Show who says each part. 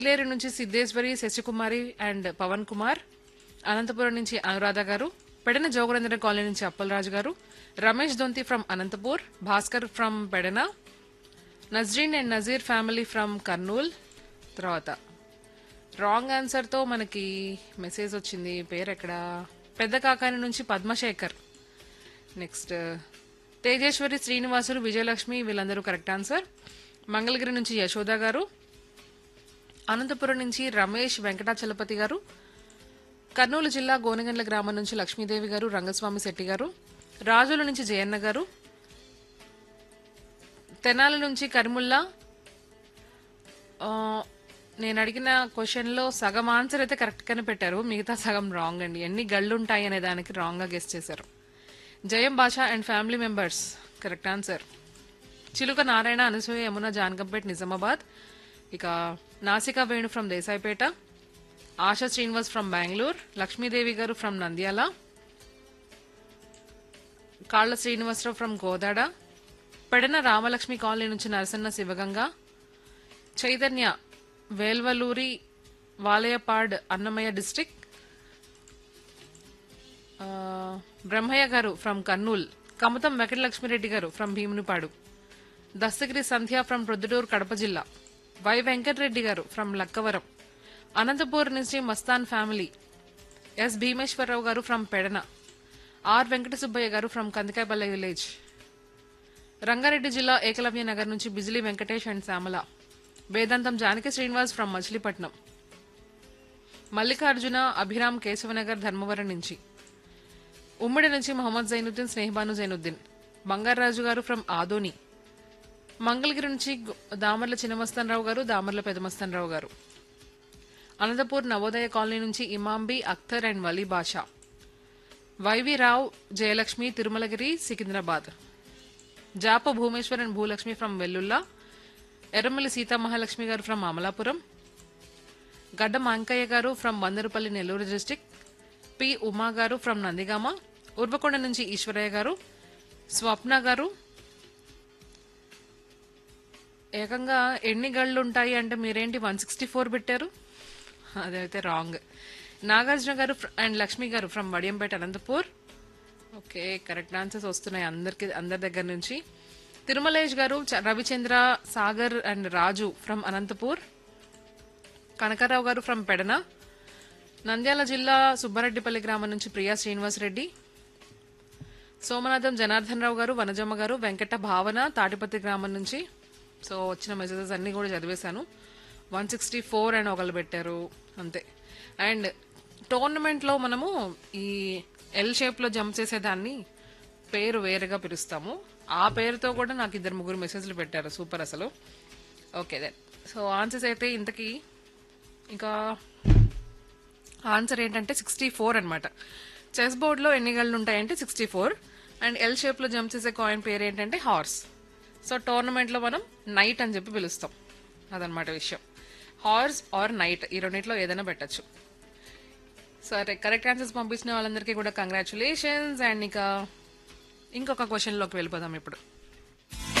Speaker 1: లేరు నుంచి సిద్ధేశ్వరి శశికుమారి అండ్ పవన్ కుమార్ అనంతపురం నుంచి అనురాధ గారు పెడన జోగురేంద్ర కాలనీ నుంచి Appalaraju garu Ramesh Donthi from Anantapur Bhaskar from Pedana Nazreen and Nazeer family from Kurnool తర్వాత రాంగ్ ఆన్సర్తో మనకి మెసేజ్ వచ్చింది పేరు ఎక్కడ పెద్ద కాకాని నుంచి పద్మశేఖర్ నెక్స్ట్ తేజేశ్వరి శ్రీనివాసులు విజయలక్ష్మి వీళ్ళందరూ కరెక్ట్ ఆన్సర్ మంగళగిరి నుంచి యశోద గారు అనంతపురం నుంచి రమేష్ వెంకటాచలపతి గారు కర్నూలు జిల్లా గోనగండ్ల గ్రామం నుంచి లక్ష్మీదేవి గారు రంగస్వామి శెట్టి గారు రాజుల నుంచి జయన్న గారు తెనాలి నుంచి కరిముల్లా ఆ, నేను అడిగిన క్వశ్చన్లో సగం ఆన్సర్ అయితే కరెక్ట్గానే పెట్టారు మిగతా సగం రాంగ్ అండి ఎన్ని గళ్ళు ఉంటాయి అనే దానికి రాంగ్గా గెస్ట్ చేశారు Jayam Bhasha and family members correct answer Chiluka Narayana Anasuya Yamuna Janakampet Nizamabad ఇక Nasika Venu from Desaipeta Asha Srinivas from Bengaluru Lakshmidevi garu from Nandyal Kalla Srinivasarao from Godada Pedana Ramalakshmi colony నుంచి నరసన్న శివగంగ చైతన్య వేల్వలూరి వాలయపాడ్ అన్నమయ్య డిస్టిక్ ఆ, Brahmaiah garu from Kurnool Kamatham Venkatalakshmireddy garu from Bheemunipadu Dastagiri Sandhya from Proddatur Kadapa జిల్లా వై వెంకటరెడ్డి గారు ఫ్రమ్ లక్కవరం అనంతపూర్ నుంచి Mastan family S Bhimeswararao garu from Pedana R Venkata Subbaiah garu from Kandikayapalle village Rangareddy జిల్లా ఏకలవ్య నగర్ నుంచి బిజిలీ వెంకటేష్ అండ్ శ్యామల వేదాంతం జానకి శ్రీనివాస్ ఫ్రమ్ మచిలీపట్నం మల్లికార్జున అభిరామ్ కేశవనగర్ ధర్మవరం నుంచి ఉమ్మడి నుంచి మొహమ్మద్ జైనుద్దీన్ స్నేహబాను జైనుద్దీన్ బంగారాజు గారు ఫ్రమ్ ఆదోని మంగళగిరి నుంచి గు- దామర్ల చిన్నమస్తానరావు గారు దామర్ల పెదమస్తానరావు గారు అనంతపూర్ నవోదయ కాలనీ నుంచి ఇమాంబి అఖ్తర్ అండ్ వలీ బాషా వైవి రావు జయలక్ష్మి తిరుమలగిరి సికింద్రాబాద్ జాప Bhumeshwar and Bhulakshmi from Vellulla Erramalli Seethamahalakshmi garu from Amalapuram Gadda Mankaiah garu from Vandarapalli Nellore district P Uma garu from Nandigama Uravakonda నుంచి ఈశ్వరయ్య గారు స్వప్న గారు ఏకంగా ఎన్ని గళ్ళు ఉంటాయి అంటే మీరేంటి వన్ సిక్స్టీ ఫోర్ పెట్టారు అదైతే రాంగ్ నాగార్జున గారు ఫ్ర- and Lakshmi garu from Vadiyampet Anantapur okay correct answers వస్తున్నాయి అందరికి అందరి దగ్గర నుంచి తిరుమలేష్ గారు చ- Ravichandra Sagar and Raju from Anantapur Kanakarao garu from Pedana Nandyal జిల్లా సుబ్బారెడ్డిపల్లి గ్రామం నుంచి ప్రియా శ్రీనివాస్ రెడ్డి సోమనాథం జనార్దన్ రావు గారు వనజమ్మ గారు వెంకట భావన తాటిపత్రి గ్రామం నుంచి సో వచ్చిన మెసేజెస్ అన్ని కూడా చదివేశాను వన్ సిక్స్టీ ఫోర్ అని ఒకళ్ళు పెట్టారు అంతే అండ్ టోర్నమెంట్లో మనము ఈ ఎల్ షేప్లో జంప్ చేసేదాన్ని పేరు వేరేగా పిలుస్తాము ఆ పేరుతో కూడా నాకు ఇద్దరు ముగ్గురు మెసేజ్లు పెట్టారు సూపర్ అసలు ఓకే దెన్ సో ఆన్సర్స్ అయితే ఇంతకీ ఇంకా ఆన్సర్ ఏంటంటే సిక్స్టీ ఫోర్ అనమాట చెస్ బోర్డ్లో ఎన్ని గళ్ళు ఉంటాయంటే సిక్స్టీ ఫోర్ అండ్ ఎల్ షేప్లో జంప్ చేసే కాయిన్ పేరు ఏంటంటే హార్స్ సో టోర్నమెంట్లో మనం నైట్ అని చెప్పి పిలుస్తాం అదనమాట విషయం హార్స్ ఆర్ నైట్ ఈ రెండిట్లో ఏదైనా పెట్టచ్చు సరే కరెక్ట్ ఆన్సర్స్ పంపించిన వాళ్ళందరికీ కూడా కంగ్రాచులేషన్స్ అండ్ ఇక ఇంకొక క్వశ్చన్లోకి వెళ్ళిపోదాం ఇప్పుడు